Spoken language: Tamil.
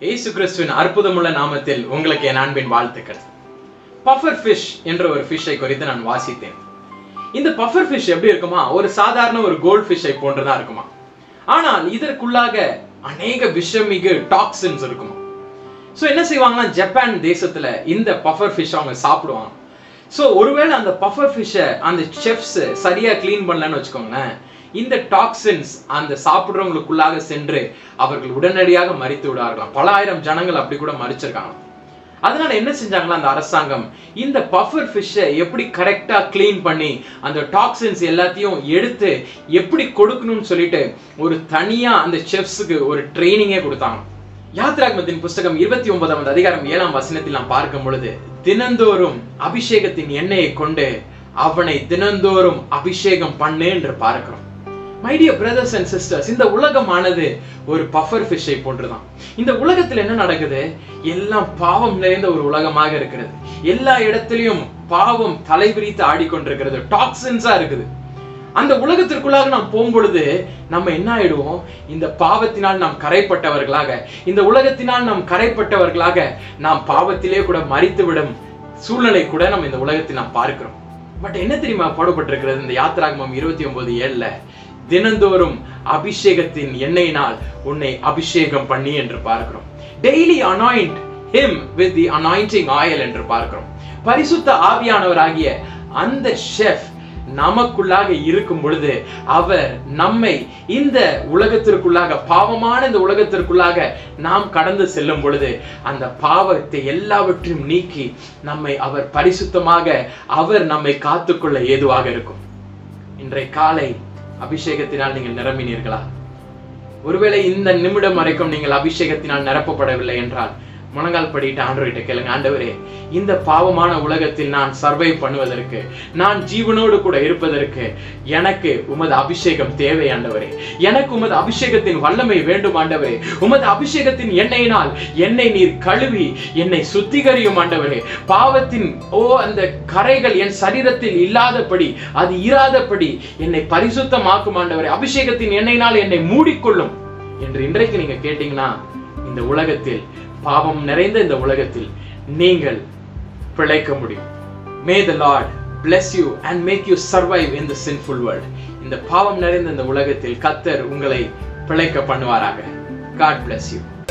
இயேசு கிறிஸ்துவின் அற்புதமுள்ள நாமத்தில் உங்களுக்கு என் அன்பின் வாழ்த்துக்கள் பஃபர் ஃபிஷ் என்ற ஒரு ஃபிஷ்ஷை குறித்து நான் வாசித்தேன் இந்த பஃபர் ஃபிஷ் எப்படி இருக்குமா ஒரு சாதாரண ஒரு கோல்ட் ஃபிஷ்ஷை போன்றுதான் இருக்குமா ஆனால் இதற்குள்ளாக அநேக விஷமிகு டாக்ஸின்ஸ் இருக்குமா ஸோ என்ன செய்வாங்கன்னா ஜப்பான் தேசத்துல இந்த பஃபர் ஃபிஷ் அவங்க சாப்பிடுவாங்க ஸோ ஒருவேளை அந்த பஃபர் ஃபிஷ்ஷை அந்த செஃப்ஸ் சரியா க்ளீன் பண்ணலன்னு வச்சுக்கோங்களேன் இந்த டாக்ஸின்ஸ் அந்த சாப்பிட்றவங்களுக்குள்ளாக சென்று அவர்கள் உடனடியாக மறித்து விடார்களாம் பல ஆயிரம் ஜனங்கள் அப்படி கூட மறிச்சிருக்காங்க அதனால என்ன செஞ்சாங்களா அந்த அரசாங்கம் இந்த பஃபர் ஃபிஷ்ஷை எப்படி கரெக்டா க்ளீன் பண்ணி அந்த டாக்ஸின்ஸ் எல்லாத்தையும் எடுத்து எப்படி கொடுக்கணும்னு சொல்லிட்டு ஒரு தனியா அந்த செஃப்ஸுக்கு ஒரு ட்ரைனிங்கே கொடுத்தாங்க யாத்ராகமத்தின் புஸ்தகம் இருபத்தி ஒன்பதாம் அதிகாரம் ஏழாம் வசனத்தில் நாம் பார்க்கும் பொழுது தினந்தோறும் அபிஷேகத்தின் எண்ணெயை கொண்டு அவனை தினந்தோறும் அபிஷேகம் பண்ணு என்று பார்க்கிறோம் my dear brothers and sisters இந்த உலகமானது ஒரு பஃபர் ஃபிஷ்ஷை போன்றுதான் இந்த உலகத்தில் என்ன நடக்குது எல்லாம் பாவம் நிறைந்த ஒரு உலகமாக இருக்கிறது எல்லா இடத்திலையும் பாவம் தலைவிரித்து ஆடிக்கொண்டிருக்கிறது டாக்ஸின்ஸா இருக்குது அந்த உலகத்திற்குள்ளாக நாம் போகும்பொழுது நம்ம என்ன ஆயிடுவோம் இந்த பாவத்தினால் நாம் கரைப்பட்டவர்களாக இந்த உலகத்தினால் நாம் கரைப்பட்டவர்களாக நாம் பாவத்திலே கூட மறித்துவிடும் சூழ்நிலை கூட நம்ம இந்த உலகத்தில் நாம் பார்க்கிறோம் பட் என்ன தெரியுமா போடப்பட்டிருக்கிறது இந்த யாத்ராகமம் இருபத்தி ஒன்பது ஏழுல தினந்தோறும் அபிஷேகத்தின் எண்ணெயினால் உன்னை அபிஷேகம் பண்ணி என்று பார்க்கிறோம் daily anoint him with the anointing oil என்று பார்க்கிறோம் பரிசுத்த ஆவியானவராகிய அந்த ஷெஃப் நமக்குள்ளாக இருக்கும் பொழுது அவர் நம்மை இந்த உலகத்திற்குள்ளாக பாவமான இந்த உலகத்திற்குள்ளாக நாம் கடந்து செல்லும் பொழுது அந்த பாவத்தை எல்லாவற்றையும் நீக்கி நம்மை அவர் பரிசுத்தமாக அவர் நம்மை காத்துக்கொள்ள ஏதுவாக இருக்கும் இன்றைய காலை அபிஷேகத்தினால் நீங்கள் நிரம்பினீர்களா ஒருவேளை இந்த நிமிடம் வரைக்கும் நீங்கள் அபிஷேகத்தினால் நிரப்பப்படவில்லை என்றால் முழங்கால் படிட்டு ஆண்டவர்கிட்ட கேளுங்க ஆண்டவரே இந்த பாவமான உலகத்தில் நான் சர்வை பண்ணுவதற்கு நான் ஜீவனோடு கூட இருப்பதற்கு எனக்கு உமது அபிஷேகம் தேவை ஆண்டவரே எனக்கு உமது அபிஷேகத்தின் வல்லமை வேண்டும் ஆண்டவரே உமது அபிஷேகத்தின் எண்ணெயினால் என்னை நீர் கழுவி என்னை சுத்திகரியும் ஆண்டவரே பாவத்தின் ஓ அந்த கரைகள் என் சரீரத்தில் இல்லாதபடி அது இராதபடி என்னை பரிசுத்தமாக்கும் ஆண்டவரே அபிஷேகத்தின் எண்ணெயினால் என்னை மூடிக்கொள்ளும் என்று இன்றைக்கு நீங்க கேட்டீங்கன்னா இந்த உலகத்தில் பாவம் நிறைந்த இந்த உலகத்தில் நீங்கள் பிழைக்க முடியும் may the lord bless you and make you survive in the sinful world இந்த பாவம் நிறைந்த இந்த உலகத்தில் கத்தர் உங்களை பிழைக்க பண்ணுவாராக God bless you